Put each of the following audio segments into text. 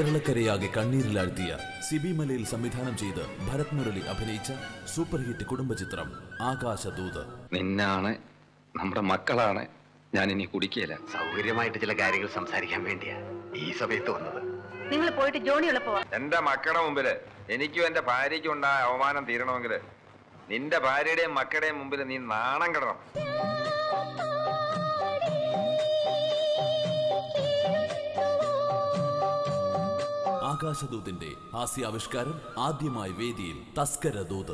കേരളക്കരയാകെ കണ്ണീരിലാഴ്ത്തിയ സിബി മലയിൽ സംവിധാനം ചെയ്ത് ഭരത് മുരളി അഭിനയിച്ച സൂപ്പർ ഹിറ്റ് കുടുംബചിത്രം ആകാശദൂത് നിന്നാണ് നമ്മുടെ മക്കളാണ് ഞാൻ ഇനി കുടിക്കുകയില്ല സൗകര്യമായിട്ട് ചില കാര്യങ്ങൾ സംസാരിക്കാൻ വേണ്ടിയാ ഈ സമയത്ത് വന്നത് നിങ്ങൾ പോയിട്ട് ജോണി എളുപ്പമാ എന്റെ മക്കളുടെ മുമ്പില് എനിക്കും എന്റെ ഭാര്യയ്ക്കും ഉണ്ടായ അവമാനം തീരണമെങ്കിൽ നിന്റെ ഭാര്യയുടെയും മക്കളുടെയും മുമ്പിൽ നീ നാണം കിടണം ആകാശദൂതിന്റെ ഹാസ്യാവിഷ്കാരം ആദ്യമായി വേദിയിൽ തസ്കര ദൂത്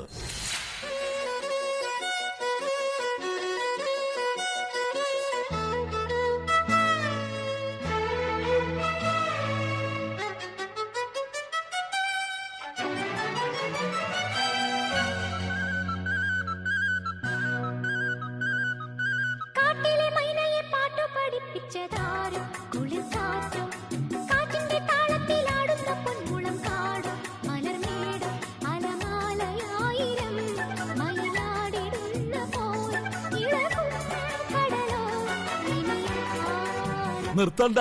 കാട്ടിലെ മൈനയെ പാട്ടു പഠിപ്പിച്ചതാരും കുളിർക്കാറ്റും കാറ്റിന്റെ താളത്തിലാടുന്ന പൊന്മുളം കാടും മലർമേടും അലമാലയായിരം മയിലാടിടുന്ന പോൽ ഇളകും കടലോ ഇനിയാരും നിർത്തണ്ട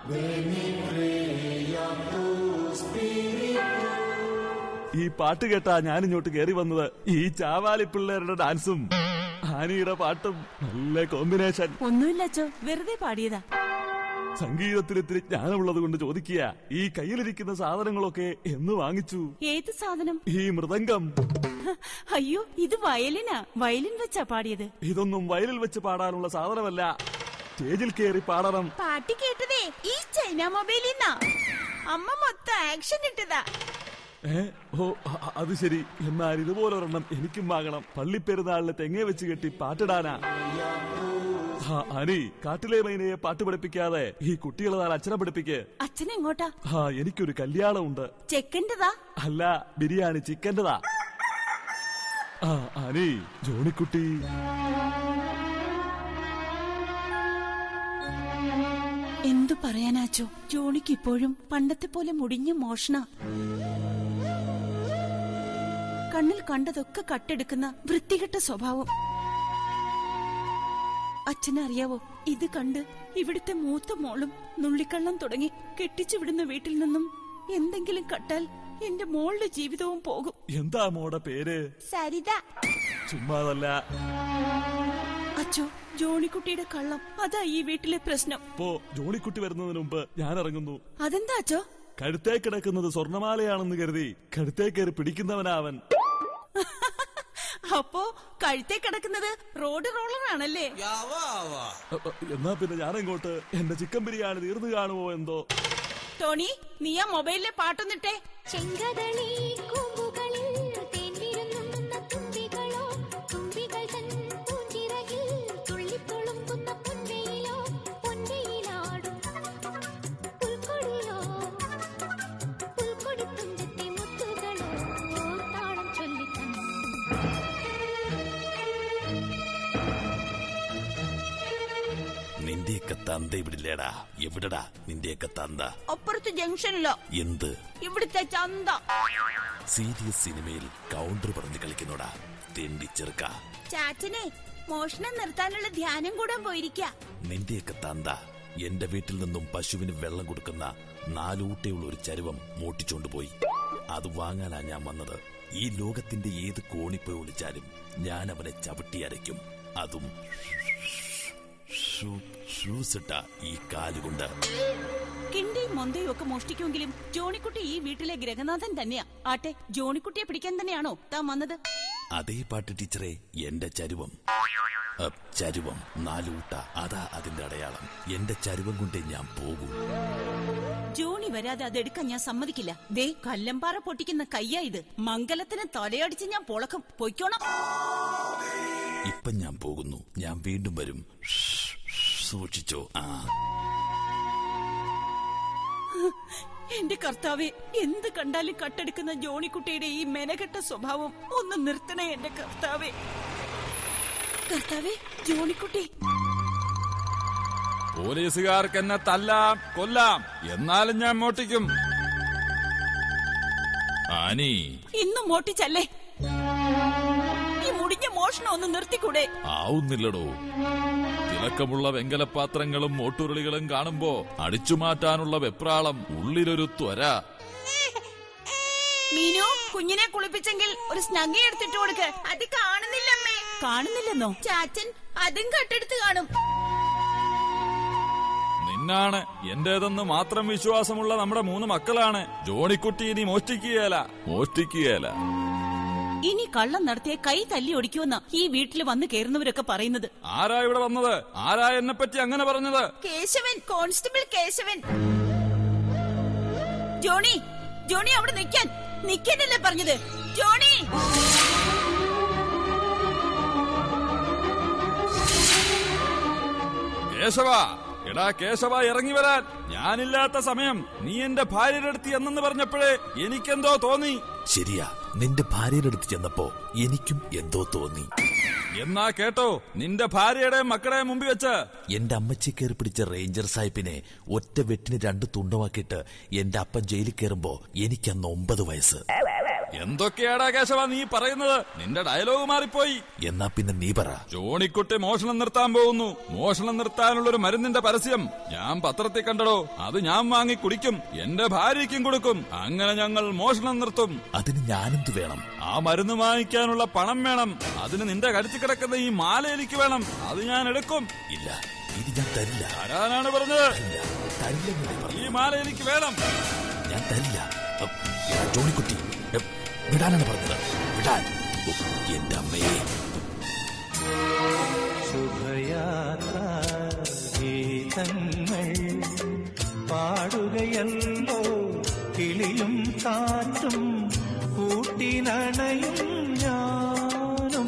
ഈ പാട്ട് കേട്ടാ ഞാൻ ഇങ്ങോട്ട് കയറി വന്നത് ഈ ചാവാലി പിള്ളേരുടെ ഡാൻസും ആനിയുടെ പാട്ടും നല്ല കോമ്പിനേഷൻ ഒന്നുമില്ല അച്ചോ വെറുതെ പാടിയതാ സംഗീതത്തിൽ ഇത്തിരി ജ്ഞാനമുള്ളത് കൊണ്ട് ചോദിക്കുക ഈ കയ്യിലിരിക്കുന്ന സാധനങ്ങളൊക്കെ എന്ന് വാങ്ങിച്ചു ഏത് സാധനം ഈ മൃദംഗം ഹ, അയ്യോ ഇത് വയലിനാ വയലിൻ വെച്ചാ പാടിയത് ഇതൊന്നും വയലിൽ വെച്ച് പാടാനുള്ള സാധനമല്ല സ്റ്റേജിൽ കയറി പാടണം പാട്ട് കേട്ടതേ ഈ ചൈന മൊബൈലിന്നാ അമ്മ മൊത്തം ആക്ഷൻ ഇട്ടതാ ഏ ഓ അ- അ- അത് ശരി എന്നാൽ ഇതുപോലെ ഒരെണ്ണം എനിക്കും വാങ്ങണം പള്ളിപ്പെരുന്നാളിന് തെങ്ങ വെച്ച് കെട്ടി പാട്ടിടാനാ ആ അനി കാട്ടിലെ മൈനയെ പാട്ട് പഠിപ്പിക്കാതെ ഈ കുട്ടികളെ നാളെ അച്ഛനെ പഠിപ്പിക്ക് അച്ഛൻ എങ്ങോട്ടാ ആ എനിക്കൊരു കല്യാണമുണ്ട് ചെക്കൻ്റെതാ അല്ല ബിരിയാണി ചിക്കന്റെതാ ആ അനി ജോണിക്കുട്ടി എന്തു പറയാനാച്ചോ ജോണിക്ക് ഇപ്പോഴും പണ്ടത്തെ പോലെ മുടിഞ്ഞ മോഷണ കണ്ണിൽ കണ്ടതൊക്കെ കട്ടെടുക്കുന്ന വൃത്തികെട്ട സ്വഭാവം അച്ഛനറിയാവോ ഇത് കണ്ട് ഇവിടുത്തെ മൂത്ത മോളും നുള്ളിക്കള്ളം തുടങ്ങി കെട്ടിച്ചു വിടുന്ന വീട്ടിൽ നിന്നും എന്തെങ്കിലും കട്ടാൽ എന്റെ മോളുടെ ജീവിതവും പോകും എന്താ മോടെ പേര് സരിത ചുമ്മാതല്ല അച്ചോ ജോണിക്കുട്ടിയുടെ കള്ളം അതാ ഈ വീട്ടിലെ പ്രശ്നം ഇപ്പോ ജോണിക്കുട്ടി വരുന്നതിന് മുമ്പ് ഞാൻ ഇറങ്ങുന്നു അതെന്താ അച്ചോ കഴുത്തേ കിടക്കുന്നത് സ്വർണമാലയാണെന്ന് കരുതി കഴുത്തേ കയറി പിടിക്കുന്നവനാവൻ അപ്പോ കഴുത്തേ കിടക്കുന്നത് റോഡ് റോളറാണല്ലേ അ, അ, എന്നാ പിന്നെ ഞാനെങ്ങോട്ട് എന്റെ ചിക്കൻ ബിരിയാണി തീർന്നു കാണുമോ എന്തോ ടോണി നീ ആ മൊബൈലിലെ പാട്ടൊന്നിട്ടെ ചെങ്കതളി കൂമ്പുകളിൽ തേൻവിരുന്നുന്ന തുമ്പികളോ തുമ്പികൾ തൻ പൂഞ്ചിറകിൽ തുള്ളിത്തുളുമ്പുന്ന പൊൻവെയിലോ പൊൻവെയിലാടും പുൽക്കൊടിയോ പുൽക്കൊടിത്തുഞ്ചത്തെ മുത്തുകളോ താളം ചൊല്ലിത്തന്നു നിന്റെയൊക്കെ തന്ത ഇവിടില്ലേടാ എവിടെടാ നിന്റെയൊക്കെ തന്ത അപ്പുറത്ത് ജംഗ്ഷനിലോ എന്ത് ഇവിടുത്തെ ചന്ത സീരിയസ് സിനിമയിൽ കൗണ്ടർ പറഞ്ഞ് കളിക്കുന്നോടാ തെണ്ടി ചെറുക്ക ചാച്ചനെ മോഷണം നിർത്താനുള്ള ധ്യാനം കൂടാൻ പോയിരിക്ക നിന്റെയൊക്കെ തന്ത എന്റെ വീട്ടിൽ നിന്നും പശുവിന് വെള്ളം കൊടുക്കുന്ന നാലൂട്ടയുള്ള ഒരു ചരുവം മോട്ടിച്ചോണ്ടുപോയി അത് വാങ്ങാനാ ഞാൻ വന്നത് ഈ ലോകത്തിന്റെ ഏത് കോണിപ്പോയി ഒളിച്ചാലും ഞാൻ അവനെ ചവിട്ടി അരയ്ക്കും അതും ഷൂ- ഷൂസ് ഇട്ട ഈ കാലുകൊണ്ട് കിണ്ടിയും മൊന്തയും ഒക്കെ മോഷ്ടിക്കുമെങ്കിലും ജോണിക്കുട്ടി ഈ വീട്ടിലെ ഗ്രഹനാഥൻ തന്നെയാ ആട്ടെ ജോണിക്കുട്ടിയെ പിടിക്കാൻ തന്നെയാണോ താൻ വന്നത് അതേ പാട്ട് ടീച്ചറെ എന്റെ ചരുവം അ, ചരുവം നാലൂട്ട അതാ അതിന്റെ അടയാളം എന്റെ ചരുവം കൊണ്ടേ ഞാൻ പോകൂ ജോണി വരാതെ അതെടുക്കാൻ ഞാൻ സമ്മതിക്കില്ല ദേ കല്ലമ്പാറ പൊട്ടിക്കുന്ന കയ്യാ ഇത് മംഗലത്തിന് തലയടിച്ച് ഞാൻ പൊളക്കും പൊയ്ക്കോണം ഇപ്പൊ ഞാൻ പോകുന്നു ഞാൻ വീണ്ടും വരും ഷ്, ഷ്, സൂക്ഷിച്ചോ ആ എന്റെ കർത്താവെ എന്ത് കണ്ടാലും കട്ടെടുക്കുന്ന ജോണിക്കുട്ടിയുടെ ഈ മെനകെട്ട സ്വഭാവം ഒന്ന് നിർത്തണേ എന്റെ കർത്താവെ കർത്താവെ ജോണിക്കുട്ടി പോലീസുകാർക്ക് എന്നെ തല്ലാം കൊല്ലാം എന്നാലും ഞാൻ മോട്ടിക്കും ആനി ഇന്നും മോട്ടിച്ചല്ലേ ഈ മുടിഞ്ഞ മോഷണം ഒന്ന് നിർത്തിക്കൂടെ ആവുന്നില്ലടോ ചില പഴക്കമുള്ള വെങ്കലപാത്രങ്ങളും മോട്ടുരുളികളും കാണുമ്പോ അടിച്ചുമാറ്റാനുള്ള വെപ്രാളം ഉള്ളിലൊരു ത്വര മീനു കുഞ്ഞിനെ കുളിപ്പിച്ചെങ്കിൽ ഒരു സ്നഗി എടുത്തിട്ട് കൊടുക്ക് അത് കാണുന്നില്ലമ്മേ കാണുന്നില്ലെന്നോ ചാച്ചൻ അതും കട്ടെടുത്ത് കാണും നിന്നാണ് എന്റേതെന്ന് മാത്രം വിശ്വാസമുള്ള നമ്മുടെ മൂന്ന് മക്കളാണ് ജോണിക്കുട്ടി ഇനി മോഷ്ടിക്കുകയല്ല മോഷ്ടിക്കുകയല്ല ഇനി കള്ളം നടത്തിയ കൈ തല്ലി ഒടിക്കുമെന്ന ഈ വീട്ടിൽ വന്ന് കയറുന്നവരൊക്കെ പറയുന്നത് ആരാ ഇവിടെ വന്നത് ആരാ എന്നെ പറ്റി അങ്ങനെ പറഞ്ഞത് Keshavan constable Keshavan Johnny Johnny അവിടെ നിൽക്കാൻ നിൽക്കാനല്ലേ പറഞ്ഞത് ജോണി കേശവ എടാ കേശവ ഇറങ്ങി വരാൻ ഞാനില്ലാത്ത സമയം നീ എന്റെ ഭാര്യയുടെ അടുത്ത് എന്നെന്ന് പറഞ്ഞപ്പോഴേ എനിക്കെന്തോ തോന്നി ശരിയാ നിന്റെ ഭാര്യയുടെ അടുത്ത് ചെന്നപ്പോ എനിക്കും എന്തോ തോന്നി എന്നാ കേട്ടോ നിന്റെ ഭാര്യയുടെ മക്കളെ മുമ്പിൽ വെച്ച് എന്റെ അമ്മച്ചി കയറി പിടിച്ച റേഞ്ചർ സാഹിബിനെ ഒറ്റ വെട്ടിന് രണ്ട് തുണ്ടമാക്കിയിട്ട് എന്റെ അപ്പൻ ജയിലിൽ കയറുമ്പോ എനിക്കന്ന് ഒമ്പത് വയസ്സ് എന്തൊക്കെയാടാ കേശവ നീ പറയുന്നത് നിന്റെ ഡയലോഗ് മാറിപ്പോയി എന്നാ പിന്നെ നീ പറ ജോണിക്കുട്ടി മോഷണം നിർത്താൻ പോകുന്നു മോഷണം നിർത്താനുള്ള ഒരു മരുന്നിന്റെ പരസ്യം ഞാൻ പത്രത്തിൽ കണ്ടടോ അത് ഞാൻ വാങ്ങി കുടിക്കും എന്റെ ഭാര്യയ്ക്കും കൊടുക്കും അങ്ങനെ ഞങ്ങൾ മോഷണം നിർത്തും അതിന് ഞാനെന്ത് വേണം ആ മരുന്ന് വാങ്ങിക്കാനുള്ള പണം വേണം അതിന് നിന്റെ കരുത്തി കിടക്കുന്ന ഈ മാല എനിക്ക് വേണം അത് ഞാൻ എടുക്കും ഇല്ല ഇത് ഞാൻ തരില്ല തരാനാണ് പറഞ്ഞത് ഇല്ല, തരില്ലെന്നല്ലേ പറഞ്ഞു ഈ മാല എനിക്ക് വേണം ഞാൻ തരില്ല ഉം, എടാ ജോണിക്കുട്ടി ഉം, വിടാനാണ് പറഞ്ഞത് വിടാൻ ഉം, എന്റെ അമ്മയെ ശുഭയാത്ര ഗീതങ്ങൾ പാടുകയല്ലോ കിളിയും കാറ്റും കൂട്ടിനണയും ഞാനും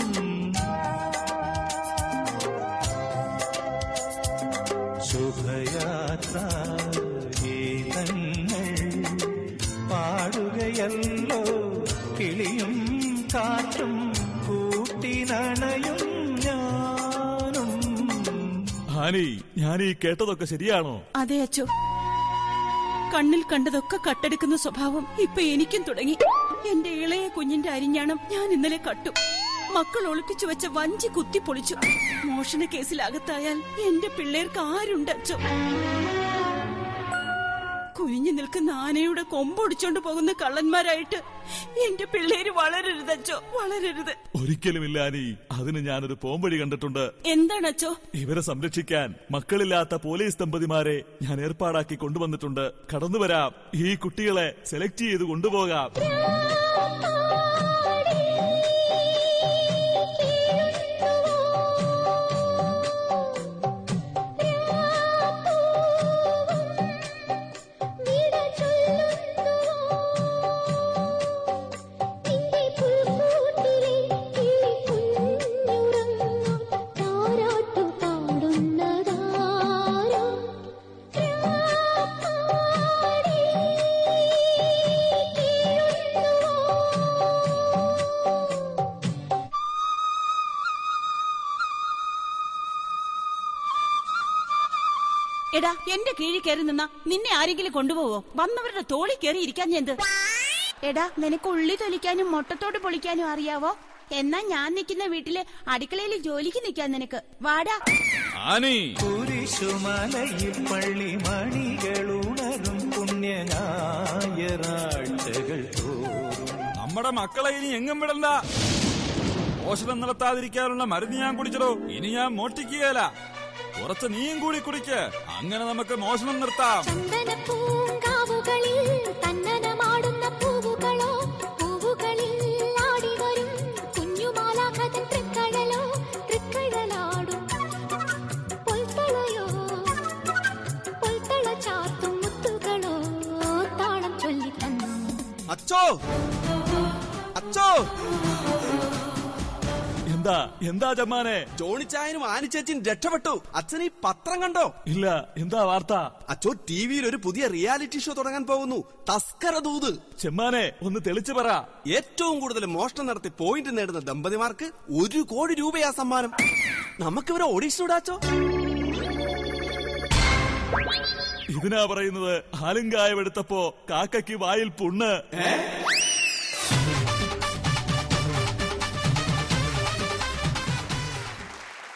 ശുഭയാത്ര ഗീതങ്ങൾ പാടുകയല്ലോ കിളിയും കാറ്റും കൂട്ടിനണയും ഞാനും ഹാനി ഞാൻ ഈ കേട്ടതൊക്കെ ശരിയാണോ അതെ അച്ചോ കണ്ണിൽ കണ്ടതൊക്കെ കട്ടെടുക്കുന്ന സ്വഭാവം ഇപ്പൊ എനിക്കും തുടങ്ങി എന്റെ ഇളയ കുഞ്ഞിന്റെ അരിഞ്ഞാണം ഞാൻ ഇന്നലെ കട്ടു മക്കൾ ഒളിപ്പിച്ചു വെച്ച വഞ്ചി കുത്തി പൊളിച്ചു മോഷണ കേസിലകത്തായാൽ എന്റെ പിള്ളേർക്ക് ആരുണ്ട് അച്ചോ കുനിഞ്ഞു നിൽക്കുന്ന ആനയുടെ കൊമ്പൊടിച്ചോണ്ട് പോകുന്ന കള്ളന്മാരായിട്ട് എന്റെ പിള്ളേര് വളരരുതച്ചോ വളരരുത് ഒരിക്കലുമില്ല ഹാനി അതിന് ഞാനൊരു പോംവഴി കണ്ടിട്ടുണ്ട് എന്താണച്ചോ ഇവരെ സംരക്ഷിക്കാൻ മക്കളില്ലാത്ത പോലീസ് ദമ്പതിമാരെ ഞാൻ ഏർപ്പാടാക്കി കൊണ്ടുവന്നിട്ടുണ്ട് കടന്നു വരാം ഈ കുട്ടികളെ സെലക്ട് ചെയ്ത് കൊണ്ടുപോകാം വിട ചൊല്ലുന്നുവോ നിന്റെ പുൽക്കൂട്ടിലെ കിളിക്കുഞ്ഞുറങ്ങുന്നു താരാട്ടു പാടുന്നതാരോ രാപ്പാടി കേഴുന്നുവോ എടാ എന്റെ കീഴിൽ കയറി നിന്ന നിന്നെ ആരെങ്കിലും കൊണ്ടുപോവോ വന്നവരുടെ തോളി കയറി ഇരിക്കാൻ ഞാൻ എന്ത് എടാ നിനക്ക് ഉള്ളി തൊലിക്കാനും മുട്ടത്തോട് പൊളിക്കാനും അറിയാവോ എന്നാ ഞാൻ നിൽക്കുന്ന വീട്ടിലെ അടുക്കളയിൽ ജോലിക്ക് നിൽക്കാൻ നിനക്ക് വാടാ ആനി കുരിശുമലയിൽ പള്ളി മണികളുണരും പുണ്യ ഞായറാഴ്ചകൾ തോറും നമ്മുടെ മക്കളെ ഇനി എങ്ങും വിടണ്ട മോഷണം നടത്താതിരിക്കാനുള്ള മരുന്ന് ഞാൻ കുടിച്ചടോ ഇനി ഞാൻ മോഷ്ടിക്കുകയല്ല കുറച്ച് നീയും കൂടി കുടിക്ക് അങ്ങനെ നമുക്ക് മോഷണം നിർത്താം ചന്ദനപ്പൂങ്കാവുകളിൽ തന്നനമാടുന്ന പൂവുകളോ പൂവുകളിൽ ആടിവരും കുഞ്ഞുമാലാഖതൻ തൃക്കഴലോ തൃക്കഴലാടും പൊൽത്തളയോ പൊൽത്തള ചാത്തും മുത്തുകളോ താളം ചൊല്ലിത്തന്നു അച്ചോ അച്ചോ എന്താ എന്താ ജമ്മാനെ ജോണിച്ചായനും ആനിച്ചേച്ചിയും രക്ഷപ്പെട്ടു അച്ഛൻ ഈ പത്രം കണ്ടോ ഇല്ല എന്താ വാർത്ത അച്ചോ ടി വിയിൽ ഒരു പുതിയ റിയാലിറ്റി ഷോ തുടങ്ങാൻ പോകുന്നു തസ്കര ദൂത് ചെമ്മാനെ ഒന്ന് തെളിച്ചു പറ ഏറ്റവും കൂടുതൽ മോഷണം നടത്തി പോയിന്റ് നേടുന്ന ദമ്പതിമാർക്ക് ഒരു കോടി രൂപയാ സമ്മാനം നമുക്ക് ഇവരെ ഓഡീഷൻ ഇടാച്ചോ ഇതിനാ പറയുന്നത് ആലുങ്കായം എടുത്തപ്പോ കാക്കയ്ക്ക് വായിൽ പുണ്ണ് ഏ